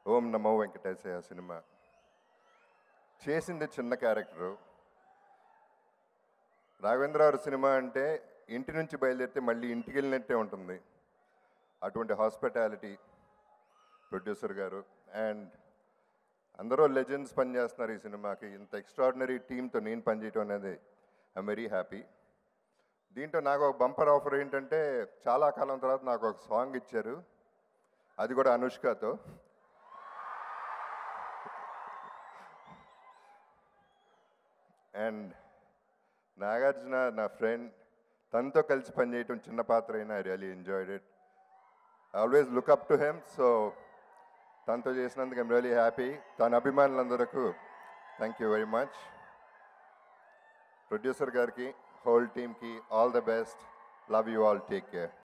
ఓం నమో వెంకటేశయ్య సినిమా చేసింది చిన్న క్యారెక్టరు రాఘవేంద్రరావు సినిమా అంటే ఇంటి నుంచి బయలుదేరితే మళ్ళీ ఇంటికి వెళ్ళినట్టే ఉంటుంది అటువంటి హాస్పిటాలిటీ ప్రొడ్యూసర్ గారు అండ్ అందరూ లెజెండ్స్ పనిచేస్తున్నారు ఈ సినిమాకి ఇంత ఎక్స్ట్రాడినరీ టీంతో నేను పనిచేయటం అనేది ఐఎమ్ వెరీ హ్యాపీ దీంట్లో నాకు ఒక బంపర్ ఆఫర్ ఏంటంటే చాలా కాలం తర్వాత నాకు ఒక సాంగ్ ఇచ్చారు అది కూడా అనుష్కతో అండ్ నాగార్జున నా ఫ్రెండ్ తనతో కలిసి పనిచేయటం చిన్న పాత్ర అయినా I really enjoyed it always look up to him so తనతో చేసినందుకు ఐమ్ రియలీ హ్యాపీ తన అభిమానులందరకు thank you very much producer గారికి హోల్ టీమ్కి all the best love you all take care